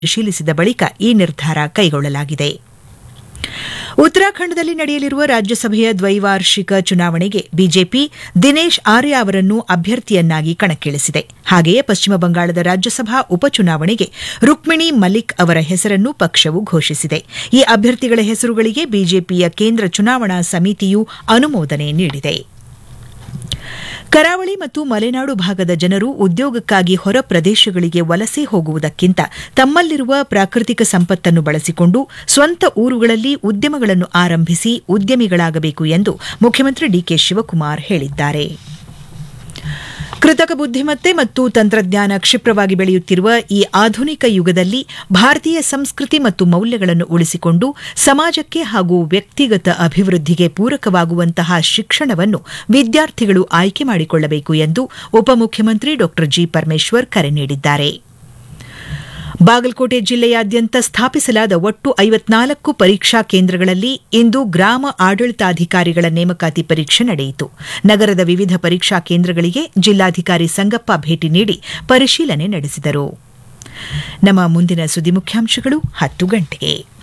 ಪರಿಶೀಲಿಸಿದ ಬಳಿಕ ಈ ನಿರ್ಧಾರ ಕೈಗೊಳ್ಳಲಾಗಿದೆ ಉತ್ತರಾಖಂಡದಲ್ಲಿ ನಡೆಯಲಿರುವ ರಾಜ್ಯಸಭೆಯ ದ್ವೈವಾರ್ಷಿಕ ಚುನಾವಣೆಗೆ ಬಿಜೆಪಿ ದಿನೇಶ್ ಆರ್ಯ ಅವರನ್ನು ಅಭ್ಯರ್ಥಿಯನ್ನಾಗಿ ಕಣಕ್ಕಿಳಿಸಿದೆ ಹಾಗೆಯೇ ಪಶ್ಚಿಮ ಬಂಗಾಳದ ರಾಜ್ಯಸಭಾ ಉಪಚುನಾವಣೆಗೆ ರುಕ್ಮಿಣಿ ಮಲಿಕ್ ಅವರ ಹೆಸರನ್ನು ಪಕ್ಷವು ಘೋಷಿಸಿದೆ ಈ ಅಭ್ಯರ್ಥಿಗಳ ಹೆಸರುಗಳಿಗೆ ಬಿಜೆಪಿಯ ಕೇಂದ್ರ ಚುನಾವಣಾ ಸಮಿತಿಯು ಅನುಮೋದನೆ ನೀಡಿದೆ ಕರಾವಳಿ ಮತ್ತು ಮಲೆನಾಡು ಭಾಗದ ಜನರು ಉದ್ಯೋಗಕ್ಕಾಗಿ ಹೊರ ಪ್ರದೇಶಗಳಿಗೆ ವಲಸೆ ಹೋಗುವುದಕ್ಕಿಂತ ತಮ್ಮಲ್ಲಿರುವ ಪ್ರಾಕೃತಿಕ ಸಂಪತ್ತನ್ನು ಬಳಸಿಕೊಂಡು ಸ್ವಂತ ಊರುಗಳಲ್ಲಿ ಉದ್ಯಮಗಳನ್ನು ಆರಂಭಿಸಿ ಉದ್ಯಮಿಗಳಾಗಬೇಕು ಎಂದು ಮುಖ್ಯಮಂತ್ರಿ ಡಿಕೆ ಶಿವಕುಮಾರ್ ಹೇಳಿದ್ದಾರೆ ಕೃತಕ ಬುದ್ದಿಮತ್ತೆ ಮತ್ತು ತಂತ್ರಜ್ಞಾನ ಕ್ಷಿಪ್ರವಾಗಿ ಬೆಳೆಯುತ್ತಿರುವ ಈ ಆಧುನಿಕ ಯುಗದಲ್ಲಿ ಭಾರತೀಯ ಸಂಸ್ಕೃತಿ ಮತ್ತು ಮೌಲ್ಯಗಳನ್ನು ಉಳಿಸಿಕೊಂಡು ಸಮಾಜಕ್ಕೆ ಹಾಗೂ ವ್ಯಕ್ತಿಗತ ಅಭಿವೃದ್ಧಿಗೆ ಪೂರಕವಾಗುವಂತಹ ಶಿಕ್ಷಣವನ್ನು ವಿದ್ಯಾರ್ಥಿಗಳು ಆಯ್ಕೆ ಮಾಡಿಕೊಳ್ಳಬೇಕು ಎಂದು ಉಪಮುಖ್ಯಮಂತ್ರಿ ಡಾ ಜಿ ಪರಮೇಶ್ವರ್ ಕರೆ ನೀಡಿದ್ದಾರೆ ಬಾಗಲಕೋಟೆ ಜಿಲ್ಲೆಯಾದ್ಯಂತ ಸ್ಥಾಪಿಸಲಾದ ಒಟ್ಟು ಐವತ್ನಾಲ್ಕು ಪರೀಕ್ಷಾ ಕೇಂದ್ರಗಳಲ್ಲಿ ಇಂದು ಗ್ರಾಮ ಆಡಳಿತಾಧಿಕಾರಿಗಳ ನೇಮಕಾತಿ ಪರೀಕ್ಷೆ ನಡೆಯಿತು ನಗರದ ವಿವಿಧ ಪರೀಕ್ಷಾ ಕೇಂದ್ರಗಳಿಗೆ ಜಿಲ್ಲಾಧಿಕಾರಿ ಸಂಗಪ್ಪ ಭೇಟಿ ನೀಡಿ ಪರಿಶೀಲನೆ ನಡೆಸಿದರು ನಮ್ಮ ಮುಂದಿನ ಸುದ್ದಿ ಮುಖ್ಯಾಂಶಗಳು ಹತ್ತು ಗಂಟೆಗೆ